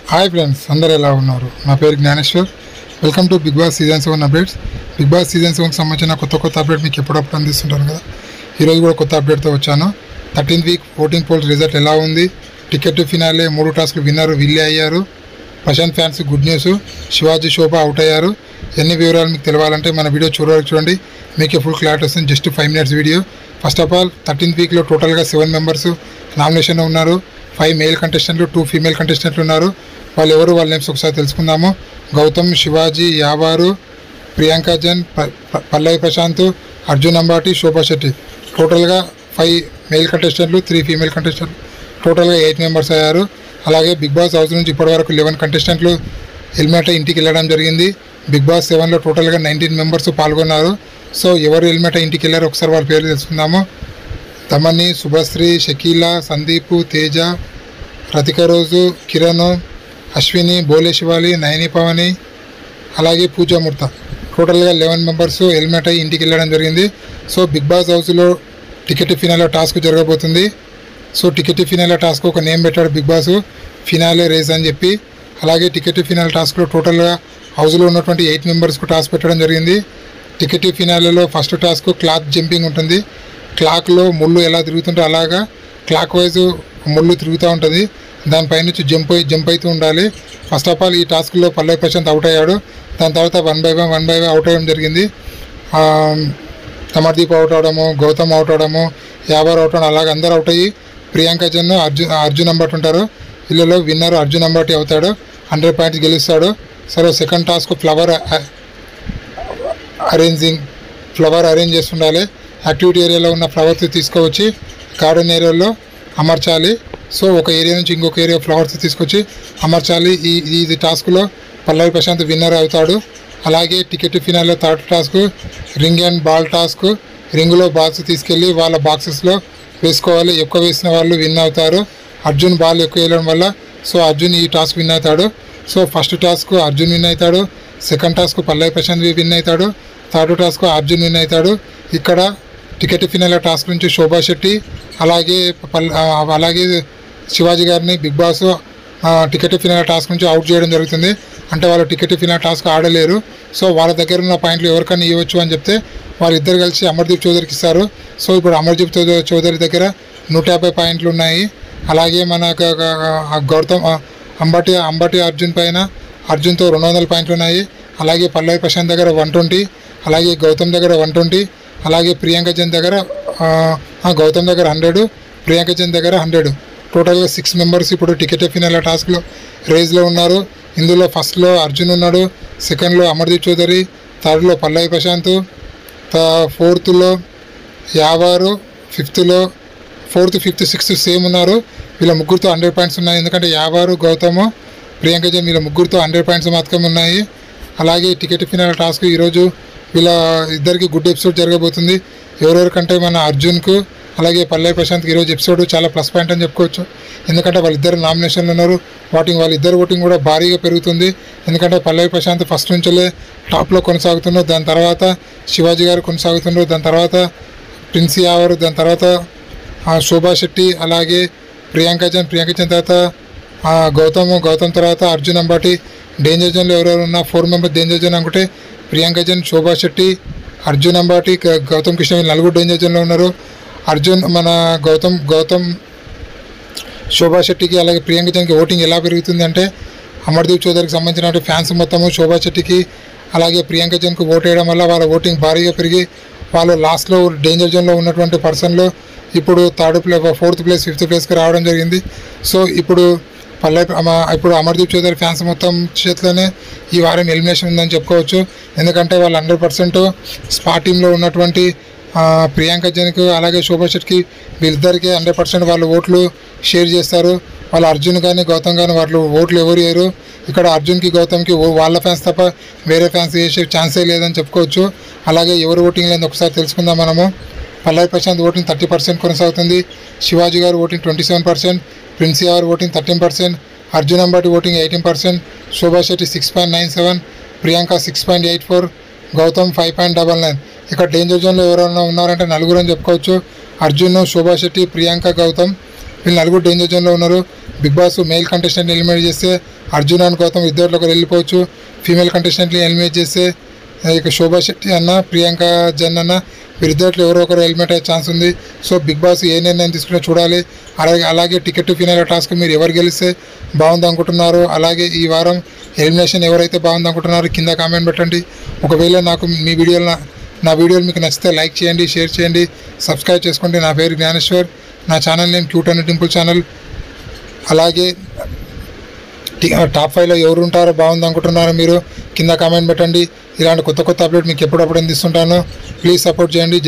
hi friends అందరు ఎలా ఉన్నారు నా పేరు Gnaneshwar welcome to Bigg Boss season seven updates Bigg Boss season సెవెన్కి సంబంధించిన కొత్త కొత్త అప్డేట్ మీకు ఎప్పుడప్పుడు అందిస్తుంటాను కదా ఈరోజు కూడా కొత్త అప్డేట్తో వచ్చాను thirteenth week voting polls result ఎలా ఉంది టికెట్ ఫినాలే మూడు టాస్క్లు విన్నర్ విల్లే అయ్యారు Prashanth fans good news Shivaji Shobha out అయ్యారు ఎన్ని వివరాలు మీకు తెలవాలంటే మన వీడియో చూడాలి చూడండి మీకు ఫుల్ క్లారిటీ వస్తుంది just five minutes video first of all thirteenth వీక్లో టోటల్గా సెవెన్ మెంబర్స్ నామినేషన్ ఉన్నారు ఫైవ్ మేల్ కంటెస్టెంట్లు టూ ఫీమేల్ కంటెస్టెంట్లు ఉన్నారు వాళ్ళు ఎవరు వాళ్ళ నేమ్స్ ఒకసారి తెలుసుకుందాము గౌతమ్ శివాజీ యావారు ప్రియాంక జన్ ప- ప- పల్లవి ప్రశాంత్ అర్జున్ అంబాటి శోభా శెట్టి టోటల్గా ఫైవ్ మేల్ కంటెస్టెంట్లు త్రీ ఫీమేల్ కంటెస్టెంట్లు టోటల్గా ఎయిట్ మెంబర్స్ అయ్యారు అలాగే బిగ్ బాస్ హౌస్ నుంచి ఇప్పటివరకు లెవెన్ కంటెస్టెంట్లు హెల్మెట్ ఇంటికి వెళ్ళడం జరిగింది బిగ్ బాస్ సెవెన్లో టోటల్గా నైన్టీన్ మెంబర్స్ పాల్గొన్నారు సో ఎవరు హెల్మెట్ ఇంటికి వెళ్ళారో ఒకసారి వాళ్ళ పేర్లు తెలుసుకుందాము తమని శుభశ్రీ షకీలా సందీప్ తేజ రతిక రోజు కిరణ్ అశ్విని బోలే శివాలి నయని పవని అలాగే పూజామూర్త టోటల్గా లెవెన్ మెంబర్స్ హెల్మెట్ అయ్యి ఇంటికి వెళ్ళడం జరిగింది సో బిగ్ బాస్ హౌస్లో టికెట్ ఫినాలే టాస్క్ జరగబోతుంది సో టికెట్ ఫినాలే టాస్క్ ఒక నేమ్ పెట్టాడు బిగ్ బాస్ ఫినాలే రేస్ అని చెప్పి అలాగే టికెట్ ఫినాల్ టాస్క్లో టోటల్గా హౌస్లో ఉన్నటువంటి ఎయిట్ మెంబర్స్కు టాస్క్ పెట్టడం జరిగింది టికెట్ ఫినాలేలో ఫస్ట్ టాస్క్ క్లాత్ జంపింగ్ ఉంటుంది క్లాక్లో ముళ్ళు ఎలా తిరుగుతుంటే అలాగా క్లాక్ వైజ్ ముళ్ళు తిరుగుతూ ఉంటుంది దానిపై నుంచి జంప్ అయి జంప్ అవుతూ ఉండాలి ఫస్ట్ ఆఫ్ ఆల్ ఈ టాస్క్లో పల్లవి ప్రశాంత్ అవుట్ అయ్యాడు దాని తర్వాత one by one one by one out అవ్వడం జరిగింది ఆ, అమర్దీప్ అవుట్ అవడము గౌతమ్ అవుట్ అవడము యావర్ అవుట్ అవడం అలాగే అందరూ అవుట్ అయ్యి ప్రియాంక జన్ అర్జున్ అర్జున్ అంబట్ ఉంటారు వీళ్ళలో విన్నర్ అర్జున్ అంబటి అవుతాడు హండ్రెడ్ పాయింట్స్ గెలుస్తాడు సరే second task flower arranging flower arrange చేసి ఉండాలి యాక్టివిటీ ఏరియాలో ఉన్న ఫ్లవర్స్ తీసుకువచ్చి గార్డెన్ ఏరియాలో అమర్చాలి సో ఒక ఏరియా నుంచి ఇంకొక ఏరియా ఫ్లవర్స్ తీసుకొచ్చి అమర్చాలి ఈ ఈ ఈ టాస్క్లో పల్లవి ప్రశాంత్ విన్నర్ అవుతాడు అలాగే టికెట్ ఫినాల్లో third task ring and ball task రింగులో బాల్స్ తీసుకెళ్ళి వాళ్ళ బాక్సెస్లో వేసుకోవాలి ఎక్కువ వేసిన వాళ్ళు విన్ అవుతారు అర్జున్ బాల్ ఎక్కువ వేయడం వల్ల సో అర్జున్ ఈ టాస్క్ విన్ అవుతాడు so first task Arjun win అవుతాడు second task Pallavi Prashanth win అవుతాడు థర్డ్ టాస్క్ అర్జున్ విన్ అవుతాడు ఇక్కడ టికెట్ ఫినాల టాస్క్ నుంచి శోభా శెట్టి అలాగే పల్ ఆ, అలాగే శివాజీ గారిని బిగ్ బాస్ ఆ, టికెట్ ఫినాల టాస్క్ నుంచి అవుట్ చేయడం జరుగుతుంది అంటే వాళ్ళు టికెట్ ఫినాల టాస్క్ ఆడలేరు సో వాళ్ళ దగ్గర ఉన్న పాయింట్లు ఎవరికైనా ఇవ్వచ్చు అని చెప్తే వాళ్ళిద్దరు కలిసి అమర్దీప్ చౌదరికి ఇస్తారు సో ఇప్పుడు అమర్దీప్ చౌదరి చౌదరి దగ్గర నూట యాభై పాయింట్లు ఉన్నాయి అలాగే మన గ- గ- గ- గౌతమ్ ఆ, అంబటి అంబటి అర్జున్ పైన అర్జున్తో రెండు వందల పాయింట్లు ఉన్నాయి అలాగే పల్లవి ప్రశాంత్ దగ్గర వన్ ట్వంటీ అలాగే గౌతమ్ దగ్గర వన్ ట్వంటీ అలాగే ప్రియాంక జన్ దగ్గర ఆ, ఆ, గౌతమ్ దగ్గర హండ్రెడ్ ప్రియాంక జన్ దగ్గర హండ్రెడ్ టోటల్గా సిక్స్ మెంబర్స్ ఇప్పుడు టికెట్ ఫినాల టాస్క్లో రేజ్లో ఉన్నారు ఇందులో ఫస్ట్లో అర్జున్ ఉన్నాడు సెకండ్లో అమర్దీప్ చౌదరి థర్డ్లో పల్లవి ప్రశాంత్ త- ఫోర్త్లో యావారు ఫిఫ్త్లో ఫోర్త్ ఫిఫ్త్ సిక్స్త్ సేమ్ ఉన్నారు వీళ్ళ ముగ్గురుతో హండ్రెడ్ పాయింట్స్ ఉన్నాయి ఎందుకంటే యావారు గౌతము ప్రియాంక జన్ వీళ్ళ ముగ్గురుతో హండ్రెడ్ పాయింట్స్ మాత్రమే ఉన్నాయి అలాగే టికెట్ ఫినాల్ టాస్క్ ఈరోజు వీళ్ళ ఇద్దరికి గుడ్ ఎపిసోడ్ జరగబోతుంది ఎవరెవరికంటే మన అర్జున్కు అలాగే పల్లవి ప్రశాంత్కి ఈరోజు ఎపిసోడ్ చాలా ప్లస్ పాయింట్ అని చెప్పుకోవచ్చు ఎందుకంటే వాళ్ళిద్దరు నామినేషన్లు ఉన్నారు వాటింగ్ వాళ్ళిద్దరు ఓటింగ్ కూడా భారీగా పెరుగుతుంది ఎందుకంటే పల్లవి ప్రశాంత్ ఫస్ట్ నుంచే టాప్లో కొనసాగుతున్నారు దాని తర్వాత శివాజీ గారు కొనసాగుతున్నారు దాని తర్వాత ప్రిన్స్ యావర్ దాని తర్వాత ఆ, శోభా శెట్టి అలాగే ప్రియాంక జన్ ప్రియాంక జన్ తర్వాత ఆ, గౌతమ్ గౌతమ్ తర్వాత అర్జున్ అంబాటి డేంజర్ జోన్లో ఎవరెవరు ఉన్నా ఫోర్ మెంబర్ డేంజర్ జోన్ అనుకుంటే ప్రియాంక జన్ శోభా శెట్టి అర్జున్ అంబాటి గ- గౌతమ్ కృష్ణ వీళ్ళు నలుగురు డేంజర్ జోన్లో ఉన్నారు అర్జున్ మన గౌతమ్ గౌతమ్ శోభా శెట్టికి అలాగే ప్రియాంక జన్కి ఓటింగ్ ఎలా పెరుగుతుంది అంటే అమర్దీప్ చౌదరికి సంబంధించిన ఫ్యాన్స్ మొత్తము శోభా శెట్టికి అలాగే ప్రియాంక జన్కు ఓట్ వేయడం వల్ల వాళ్ళ ఓటింగ్ భారీగా పెరిగి వాళ్ళు లాస్ట్లో డేంజర్ జోన్లో ఉన్నటువంటి పర్సన్లో ఇప్పుడు third place fourth place fifth ప్లేస్కి రావడం జరిగింది సో ఇప్పుడు పల్లె అమ- ఇప్పుడు అమర్దీప్ చౌదరి ఫ్యాన్స్ మొత్తం చేతిలోనే ఈ వారం ఎలిమినేషన్ ఉందని చెప్పుకోవచ్చు ఎందుకంటే వాళ్ళు హండ్రెడ్ పర్సెంట్ స్పా టీంలో ఉన్నటువంటి ఆ, ప్రియాంక జన్కు అలాగే శోభా శెట్టికి వీళ్ళిద్దరికీ హండ్రెడ్ పర్సెంట్ వాళ్ళు ఓట్లు షేర్ చేస్తారు వాళ్ళు అర్జున్ కానీ గౌతమ్ కానీ వాళ్ళు ఓట్లు ఎవరు వేయరు ఇక్కడ అర్జున్కి గౌతమ్కి ఓ- వాళ్ళ ఫ్యాన్స్ తప్ప వేరే ఫ్యాన్స్ వేసే ఛాన్సే లేదని చెప్పుకోవచ్చు అలాగే ఎవరు ఓటింగ్ లేదని ఒకసారి తెలుసుకుందాం మనము Pallavi Prashanth voting thirty percent కొనసాగుతుంది శివాజీ గారు voting twenty seven percent Prince గారు voting thirteen percent Arjun Ambati voting eighteen percent Shobha Shetty six point nine seven Priyanka six point eight four Gautham five point double nine ఇక్కడ డేంజర్ జోన్లో ఎవరైనా ఉన్నారంటే నలుగురు అని చెప్పుకోవచ్చు అర్జున్ శోభా శెట్టి ప్రియాంక గౌతమ్ వీళ్ళు నలుగురు డేంజర్ జోన్లో ఉన్నారు Bigg Boss male contestant eliminate చేస్తే అర్జున్ అండ్ గౌతమ్ ఇద్దరిలో ఒకరు వెళ్ళిపోవచ్చు ఫీమేల్ కంటెస్టెంట్ని ఎలిమినేట్ చేస్తే ఇక శోభా శెట్టి అన్న ప్రియాంక జన్ అన్న వీరిద్దరిలో ఎవరో ఒకరు ఎలిమినేట్ అయ్యే ఛాన్స్ ఉంది సో బిగ్ బాస్ ఏ నిర్ణయం తీసుకున్నా చూడాలి అలాగే అలాగే టికెట్ టు ఫినాల్ టాస్క్ మీరు ఎవరు గెలిస్తే బాగుంది అనుకుంటున్నారు అలాగే ఈ వారం ఎలిమినేషన్ ఎవరైతే బాగుంది అనుకుంటున్నారో కింద కామెంట్ పెట్టండి ఒకవేళ నాకు మీ వీడియోలు నా- నా వీడియోలు మీకు నచ్చితే లైక్ చేయండి షేర్ చేయండి సబ్స్క్రైబ్ చేసుకోండి నా పేరు జ్ఞానేశ్వర్ నా ఛానల్ నేమ్ క్యూట్ అండ్ టింపుల్ ఛానల్ అలాగే టి- టాప్ ఫైవ్లో ఎవరు ఉంటారో బాగుంది అనుకుంటున్నారో మీరు కింద కామెంట్ పెట్టండి ఇలాంటి కొత్త కొత్త అప్డేట్ మీకు ఎప్పుడప్పుడు అందిస్తుంటాను ప్లీజ్ సపోర్ట్ చేయండి